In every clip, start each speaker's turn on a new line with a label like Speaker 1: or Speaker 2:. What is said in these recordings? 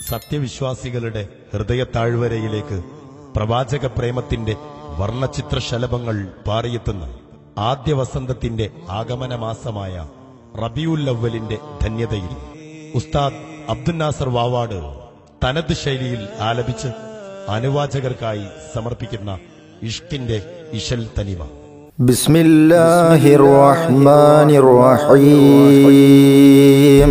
Speaker 1: സത്യവിശ്വാസികളുടെ ഹൃദയത്താഴ്വരയിലേക്ക് പ്രവാചക പ്രേമത്തിന്റെ വർണ്ണചിത്രശലഭങ്ങൾ പാറിയെത്തുന്ന ആദ്യ വസന്തത്തിന്റെ ആഗമനമാസമായ റബിയുല്ലവലിന്റെ ധന്യതയിൽ ഉസ്താദ് അബ്ദുൽ നാസർ വാവാട് തനത് ശൈലിയിൽ ആലപിച്ച് അനുവാചകർക്കായി സമർപ്പിക്കുന്ന ഇഷ്കിന്റെ ഇശൽ തനിമ
Speaker 2: بسم الله الرحمن الرحيم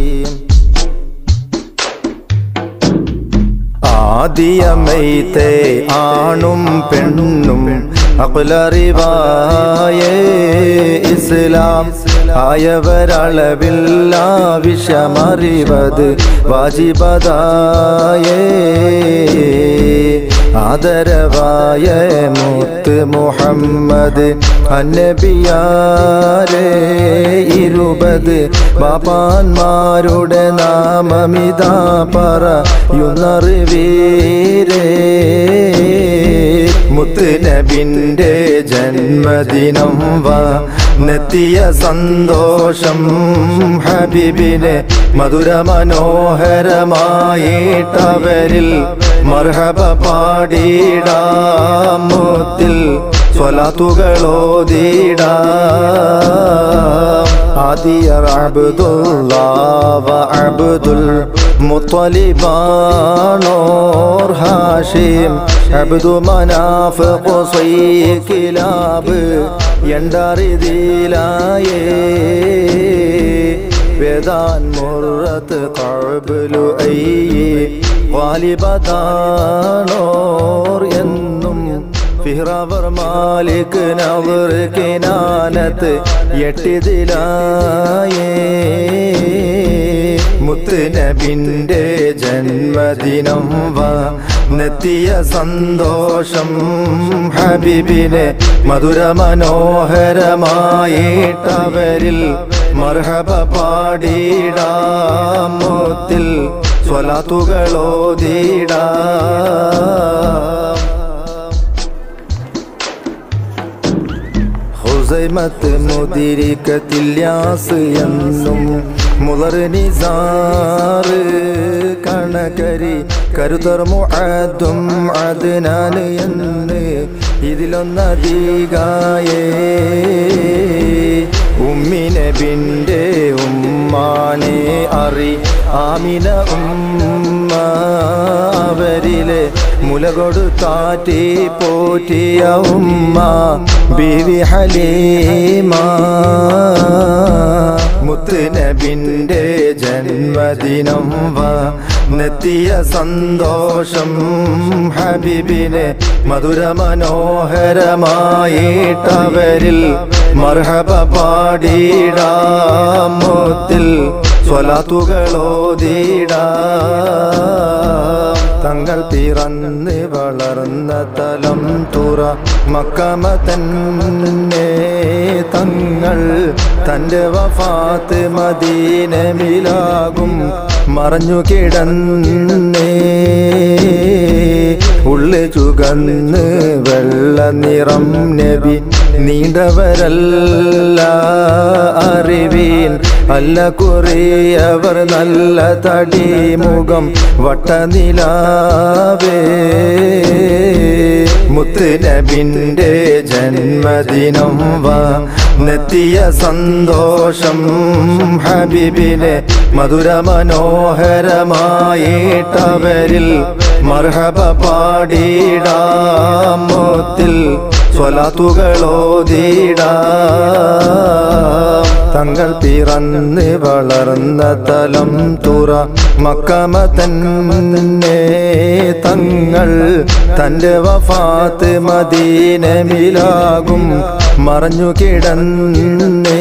Speaker 2: ആദിയമൈത്തെ ആണും പെണ്ണും അകുലറിവായേ ഇസ്ലാം ആയവരളവില്ല വിഷമറിവത് വാജിബതായേ ആദരവായ മുത്ത് മുഹമ്മദ് അന്നബിയാരേ ഇരുപത് ബാപ്പാന്മാരുടെ നാമമിതാ പറയുന്നറിവീരേ മുത്ത് നബിന്റെ ജന്മദിനം വാ നെത്തിയ സന്തോഷം ഹബീബിനെ മധുര മനോഹരമായിട്ടവരിൽ മർഹബ പാടിടാം മുത്തിൽ സ്വലാത്തുകളോതിടാം ആദിയർ അബ്ദുല്ലാവ അബ്ദുൽ മുത്തലിബാണോർ Hashim Abdu Manaf Qusai Kilab എണ്ടറിതിലായേ വേദാൻ മുറത്ത് കഴബലു അയ്യേ വാലിബതാണോർ എന്നും ഫിഹ്റവർ മാലിക് നവർ കിനാനത്ത് എട്ടിതിലായേ മുത്ത് നബിന്റെ ജന്മദിനം വാ നെത്തിയ സന്തോഷം ഹബീബിനെ മധുര മനോഹരമായിട്ടവരിൽ മർഹബ പാടിടാം മുത്തിൽ സ്വലാത്തുകളോതിടാം ഹുസൈമത്ത് മുതിരിക്കത്തില്യാസ് എന്നും മുളർ നിസാറ് കണകരി കരുതർ മുഅദ്ദും അദ്നാൻ എന്ന് ഇതിലൊന്നധികായേ ഉമ്മിനബിൻ്റെ ഉമ്മാനെ അറി ആമിന ഉമ്മ അവരിലെ മുലകൊടു കാറ്റി പോറ്റിയ ഉമ്മ ബീവി ഹലീമ മുത്ത് നബിൻ്റെ ജന്മദിനം വാ നെത്തിയ സന്തോഷം ഹബീബിനെ മധുര മനോഹരമായിട്ടവരിൽ മർഹബ പാടിടാം മുത്തിൽ സ്വലാത്തുകളോതിടാം തങ്ങൾ പിറന്ന് വളർന്ന തലം തുറ മക്കമ തന്നെ തങ്ങൾ തൻ്റെ വഫാത്ത് മദീനമിലാകും മറഞ്ഞു കിടന്നേ ഉള്ളു ചുകന്ന് വെള്ള നിറം നബി നീണ്ടവരല്ല അറിവീൻ അല്ല കുറിയവർ നല്ല തടി മുഖം വട്ടനിലാവേ മുത്ത് നബിൻ്റെ ജന്മദിനം വാ നെത്തിയ സന്തോഷം ഹബീബിനെ മധുര മനോഹരമായിട്ടവരിൽ മർഹബ പാടിടാം മുത്തിൽ സ്വലാത്തുകളോതിടാം തങ്ങൾ പിറന്ന് വളർന്ന തലം തുറ മക്കമ തന്നെ തങ്ങൾ തൻ്റെ വഫാത്ത് മദീനമിലാകും മറഞ്ഞു കിടന്നേ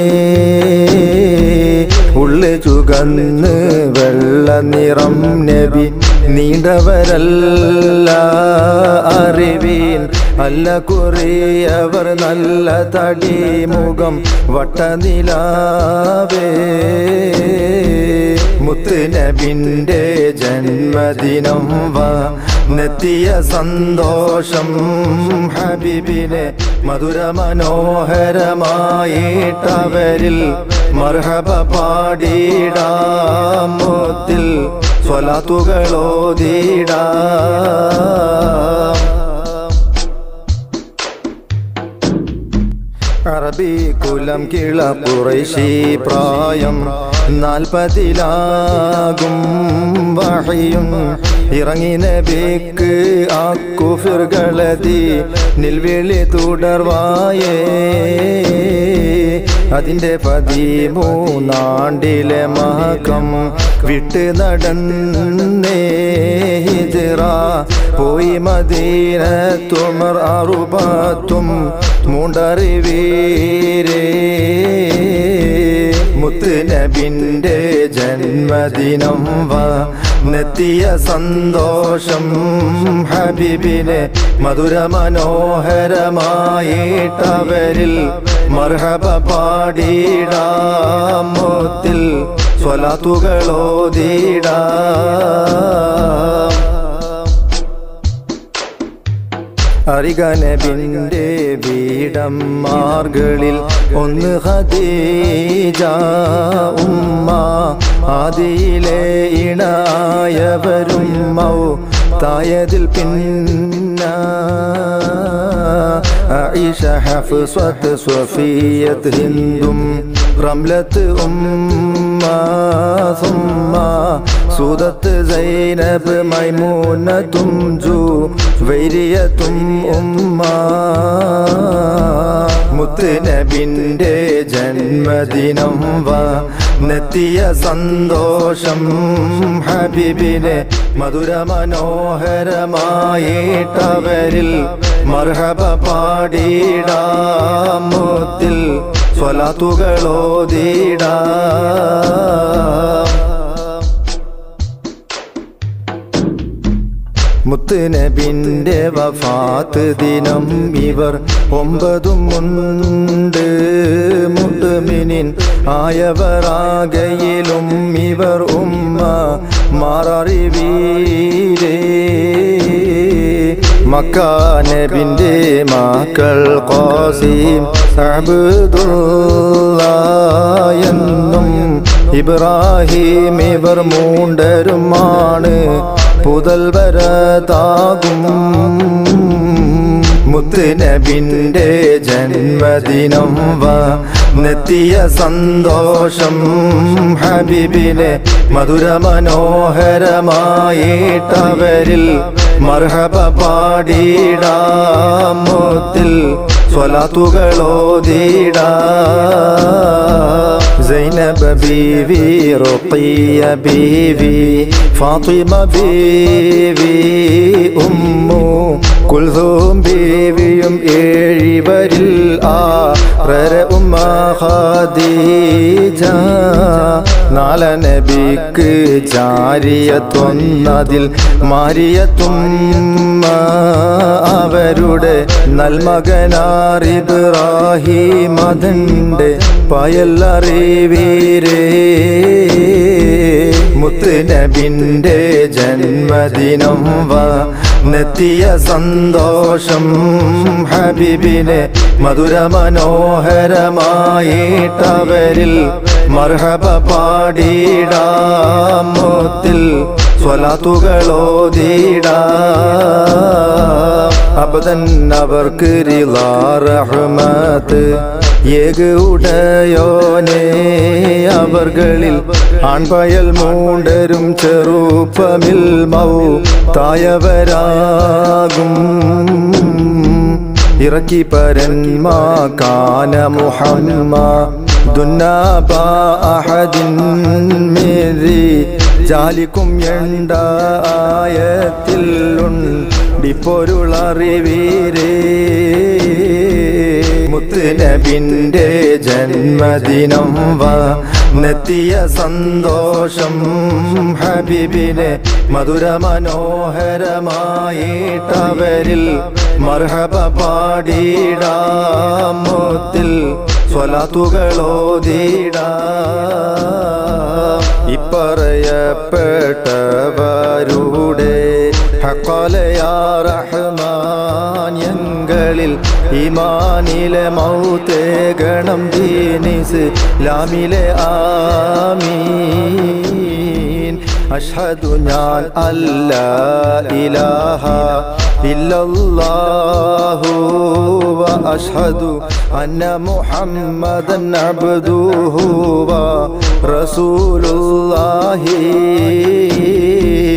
Speaker 2: ഉള്ളു ചുകന്ന് വെള്ള നിറം നബി നീണ്ടവരല്ല അറിവീൻ അല്ല കുറിയവർ നല്ല തടി മുഖം വട്ടനിലാവേ മുത്ത് നബിൻ്റെ ജന്മദിനം വാ നെത്തിയ സന്തോഷം ഹബീബിനെ മധുര മനോഹരമായിട്ടവരിൽ മർഹബ പാടിടാം മുത്തിൽ സ്വലാത്തുകളോതിടാം അറബി കുലം കിള കുറൈശി പ്രായം നാൽപ്പതിലാകും വഹയും ഇറങ്ങി നബിക്ക് ആ കുഫിർകളതി നിൽവിളി തുടർവായേ അതിൻ്റെ പതിമൂന്നാണ്ടിലെ മഹക്കം വിട്ട് നടന്നേ ഹിജ്റ പോയി മദീനത്തുമർ അറുപത്തും മൂണ്ടറിവീരേ മുത്തുനബിൻ്റെ ജന്മദിനം വന്നെത്തിയ സന്തോഷം ഹബീബിനെ മധുര മനോഹരമായിട്ടവരിൽ മർഹബ പാടിടാം മുത്തിൽ സ്വലാത്തുകളോതിടാം അരികനബിന്റെ വീടം മാർഗളിൽ ഒന്ന് ഹദീജ ഉമ്മ ആദിയിലെ ഇണായവരും മൗ തായതിൽ പിന്ന ആയിഷ ഹഫ്സത്ത് സ്വഫിയത്ത് ഹിന്ദും റംലത്ത് ഉമ്മ ثم സൂദത്ത് സൈനബ് മൈമൂനത്തും ജു വൈരിയത്തും ഉമ്മ മുത്തുനബിൻ്റെ ജന്മദിനം വന്നെത്തിയ സന്തോഷം ഹബീബിനെ മധുര മനോഹരമായിട്ടവരിൽ മർഹബ പാടിടാം മുത്തിൽ സ്വലാത്തുകളോതിടാം മുത്തുനബിന്റെ വഫാത്ത് ദിനം ഇവർ ഒമ്പതും ഉണ്ട് മുട്ടുമിനിൻ ആയവറാകയിലും ഇവർ ഉമ്മ മാററിവീരേ മക്കാനബിന്റെ മക്കൾ ഖാസിം അബ്ദുള്ള എന്നും ഇബ്രാഹിം ഇവർ മൂണ്ടരുമാണ് പുതൽവരതാകും മുത്തുനബിന്റെ ജന്മദിനം വന്നെത്തിയ സന്തോഷം ഹബീബിനെ മധുര മനോഹരമായിട്ടവരിൽ മർഹബ പാടിടാം മുത്തിൽ സ്വലാത്തുകളോതിടാം സൈനബ ബീവി റുഖിയ ബീവി ഫാത്തിമ ബീവി ഉമ്മു കുൽസൂം ബീവിയും ഏഴിവരിൽ ആറര ഉമ്മ ഖദീജ നാല നബിക്ക് ജാരിയത്തൊന്നതിൽ മാരിയത്തും അവരുടെ നൽമകനാറിബ്രാഹിം അതിൻ്റെ പയല്ലറിവീരേ മുത്തുനബിൻ്റെ ജന്മദിനം വന്നെത്തിയ സന്തോഷം ഹബീബിനെ മധുര മനോഹരമായിട്ടവരിൽ മർഹബ പാടിടാം മുത്തിൽ സ്വലാത്തുകളോതിടാം അബദൻ അവർക്ക് റിളാ റഹ്മത്ത് ഏക ഉടയോനെ അവർകളിൽ ആൺപയൽ മൂണ്ടരും ചെറുപ്പമിൽ മൗ തായവരാകും ഇറക്കി പരന്മാ കാന മുഹമ്മ ദുന്നാബ അഹദിൻ മേരി ജാലിക്കും എണ്ടായത്തിൽ ടിപ്പൊരുളറിവീരേ മുത്തുനബിൻ്റെ ജന്മദിനം വന്നെത്തിയ സന്തോഷം ഹബീബിനെ മധുര മനോഹരമായിട്ടവരിൽ മർഹബ പാടിടാം മുത്തിൽ സ്വലാത്തുകളോതിടാം ഇപ്പറയപ്പെട്ടവരുടെ ഹക്കലയാ റഹ്മാൻ എങ്കളിൽ ഇമാനിലെ മൗത്തേ ഗണം ദീനിസ് ലാമിലെ ആമീൻ അഷ്ഹദു ഞാൻ അല്ല ഇലാഹ ഇല്ലല്ലാഹു വ അഷ്ഹദു അന്ന മുഹമ്മദൻ അബ്ദുഹു വ റസൂലുള്ളാഹി